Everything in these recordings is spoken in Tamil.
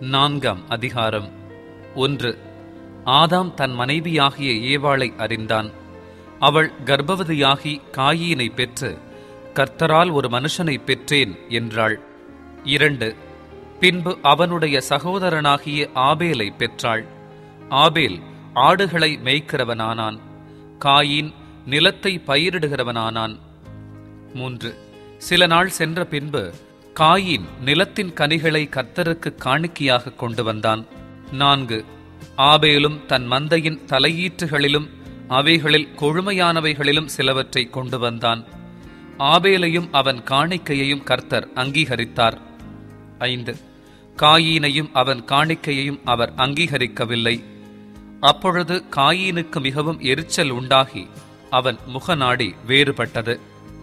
நான்காம் அதிகாரம் ஒன்று ஆதாம் தன் மனைவியாகிய ஏவாளை அறிந்தான் அவள் கர்ப்பவதியாகி காயீனை பெற்று கர்த்தரால் ஒரு மனுஷனை பெற்றேன் என்றாள் இரண்டு பின்பு அவனுடைய சகோதரனாகிய ஆபேலை பெற்றாள் ஆபேல் ஆடுகளை மேய்க்கிறவனானான் காயின் நிலத்தை பயிரிடுகிறவனானான் மூன்று சில நாள் சென்ற பின்பு காயின் நிலத்தின் கனிகளை கர்த்தருக்கு காணிக்கையாக கொண்டு வந்தான் நான்கு ஆபேலும் தன் மந்தையின் தலையீற்றுகளிலும் அவைகளில் கொழுமையானவைகளிலும் சிலவற்றை கொண்டு வந்தான் ஆபேலையும் அவன் காணிக்கையையும் கர்த்தர் அங்கீகரித்தார் ஐந்து காயீனையும் அவன் காணிக்கையையும் அவர் அங்கீகரிக்கவில்லை அப்பொழுது காயீனுக்கு மிகவும் எரிச்சல் உண்டாகி அவன் முகநாடி வேறுபட்டது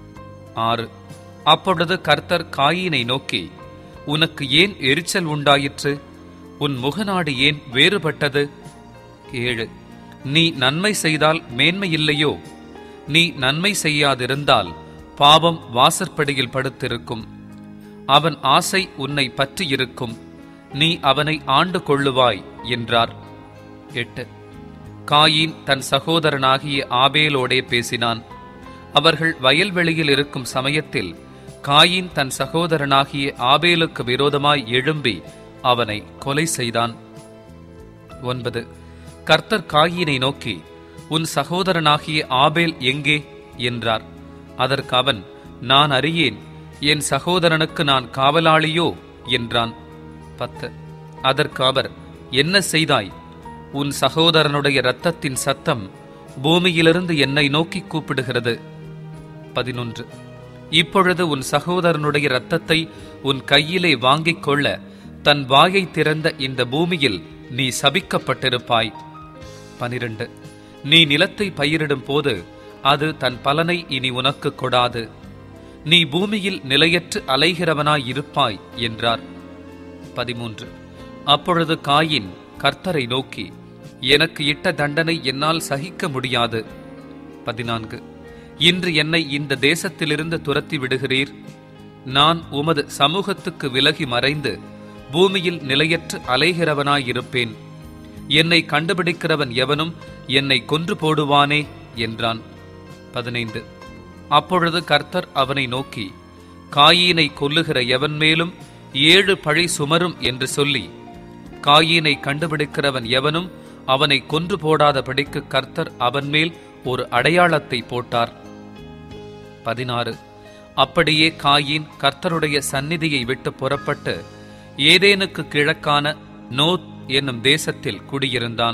ஆறு அப்பொழுது கர்த்தர் காயீனை நோக்கி உனக்கு ஏன் எரிச்சல் உண்டாயிற்று உன் முகநாடி ஏன் வேறுபட்டது ஏழு நீ நன்மை செய்தால் மேன்மை இல்லையோ நீ நன்மை செய்யாதிருந்தால் பாவம் வாசற்படியில் படுத்திருக்கும் அவன் ஆசை உன்னை பற்றியிருக்கும் நீ அவனை ஆண்டு கொள்ளுவாய் என்றார் எட்டு காயின் தன் சகோதரனாகிய ஆபேலோடே பேசினான் அவர்கள் வயல்வெளியில் இருக்கும் சமயத்தில் காயின் தன் சகோதரனாகிய ஆபேலுக்கு விரோதமாய் எழும்பி அவனை கொலை செய்தான் ஒன்பது கர்த்தர் காயினை நோக்கி உன் சகோதரனாகிய ஆபேல் எங்கே என்றார் அதற்கு அவன் நான் அறியேன் என் சகோதரனுக்கு நான் காவலாளியோ என்றான் பத்து அதற்கு அவர் என்ன செய்தாய் உன் சகோதரனுடைய இரத்தத்தின் சத்தம் பூமியிலிருந்து என்னை நோக்கி கூப்பிடுகிறது பதினொன்று இப்பொழுது உன் சகோதரனுடைய இரத்தத்தை உன் கையிலே வாங்கிக் கொள்ள தன் வாயை திறந்த இந்த பூமியில் நீ சபிக்கப்பட்டிருப்பாய் பனிரெண்டு நீ நிலத்தை பயிரிடும் போது அது தன் பலனை இனி உனக்கு கொடாது நீ பூமியில் நிலையற்று அலைகிறவனாய் இருப்பாய் என்றார் பதிமூன்று அப்பொழுது காயின் கர்த்தரை நோக்கி எனக்கு இட்ட தண்டனை என்னால் சகிக்க முடியாது பதினான்கு இன்று என்னை இந்த தேசத்திலிருந்து துரத்தி விடுகிறீர் நான் உமது சமூகத்துக்கு விலகி மறைந்து பூமியில் நிலையற்று அலைகிறவனாயிருப்பேன் என்னை கண்டுபிடிக்கிறவன் எவனும் என்னை கொன்று போடுவானே என்றான் பதினைந்து அப்பொழுது கர்த்தர் அவனை நோக்கி காயீனை கொல்லுகிற எவன் மேலும் ஏழு பழி சுமரும் என்று சொல்லி காயீனை கண்டுபிடிக்கிறவன் எவனும் அவனை கொன்று போடாதபடிக்கு கர்த்தர் அவன் மேல் ஒரு அடையாளத்தை போட்டார் பதினாறு அப்படியே காயின் கர்த்தருடைய சந்நிதியை விட்டு புறப்பட்டு ஏதேனுக்கு கிழக்கான நோத் என்னும் தேசத்தில் குடியிருந்தான்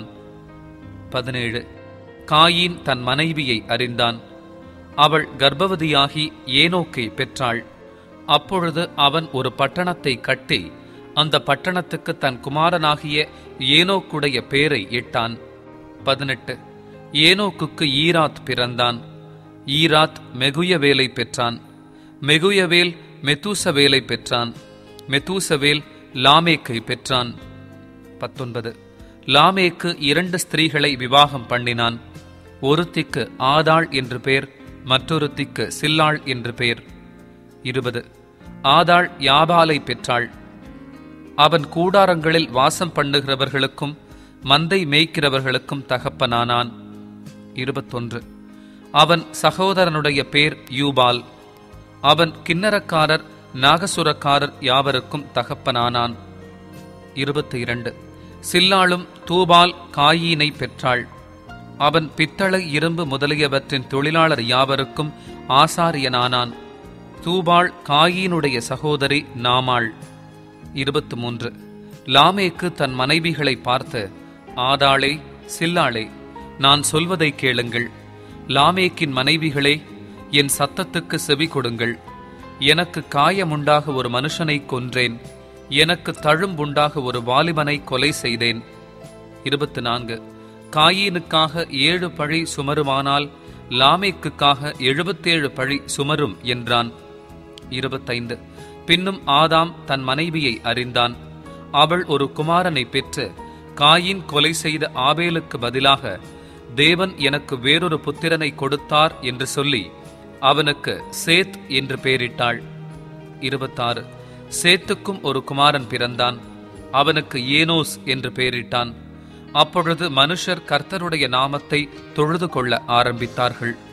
பதினேழு காயின் தன் மனைவியை அறிந்தான் அவள் கர்ப்பவதியாகி ஏனோக்கை பெற்றாள் அப்பொழுது அவன் ஒரு பட்டணத்தை கட்டி அந்த பட்டணத்துக்கு தன் குமாரனாகிய ஏனோக்குடைய பேரை இட்டான் பதினெட்டு ஏனோக்குக்கு ஈராத் பிறந்தான் ஈராத் மெகுயவேலை பெற்றான் மெகுயவேல் மெத்தூசவேலை பெற்றான் மெத்தூசவேல் லாமேக்கை பெற்றான் பத்தொன்பது லாமேக்கு இரண்டு ஸ்திரீகளை விவாகம் பண்ணினான் ஒருத்திக்கு ஆதாள் என்று பெயர் மற்றொருத்திக்கு சில்லாள் என்று பெயர் இருபது ஆதாள் யாபாலை பெற்றாள் அவன் கூடாரங்களில் வாசம் பண்ணுகிறவர்களுக்கும் மந்தை மேய்க்கிறவர்களுக்கும் தகப்பனானான் இருபத்தொன்று அவன் சகோதரனுடைய பேர் யூபால் அவன் கிண்ணரக்காரர் நாகசுரக்காரர் யாவருக்கும் தகப்பனானான் இருபத்தி இரண்டு சில்லாளும் தூபால் காயீனை பெற்றாள் அவன் பித்தளை இரும்பு முதலியவற்றின் தொழிலாளர் யாவருக்கும் ஆசாரியனானான் தூபாள் காயீனுடைய சகோதரி நாமாள் இருபத்து மூன்று லாமேக்கு தன் மனைவிகளை பார்த்து ஆதாளே சில்லாளே நான் சொல்வதை கேளுங்கள் லாமேக்கின் மனைவிகளே என் சத்தத்துக்கு செவி கொடுங்கள் எனக்கு காயமுண்டாக ஒரு மனுஷனை கொன்றேன் எனக்கு தழும்புண்டாக ஒரு வாலிபனை கொலை செய்தேன் இருபத்து நான்கு காயீனுக்காக ஏழு பழி சுமருமானால் லாமேக்குக்காக எழுபத்தேழு பழி சுமரும் என்றான் இருபத்தைந்து பின்னும் ஆதாம் தன் மனைவியை அறிந்தான் அவள் ஒரு குமாரனை பெற்று காயின் கொலை செய்த ஆபேலுக்கு பதிலாக தேவன் எனக்கு வேறொரு புத்திரனை கொடுத்தார் என்று சொல்லி அவனுக்கு சேத் என்று பெயரிட்டாள் இருபத்தாறு சேத்துக்கும் ஒரு குமாரன் பிறந்தான் அவனுக்கு ஏனோஸ் என்று பெயரிட்டான் அப்பொழுது மனுஷர் கர்த்தருடைய நாமத்தை தொழுது கொள்ள ஆரம்பித்தார்கள்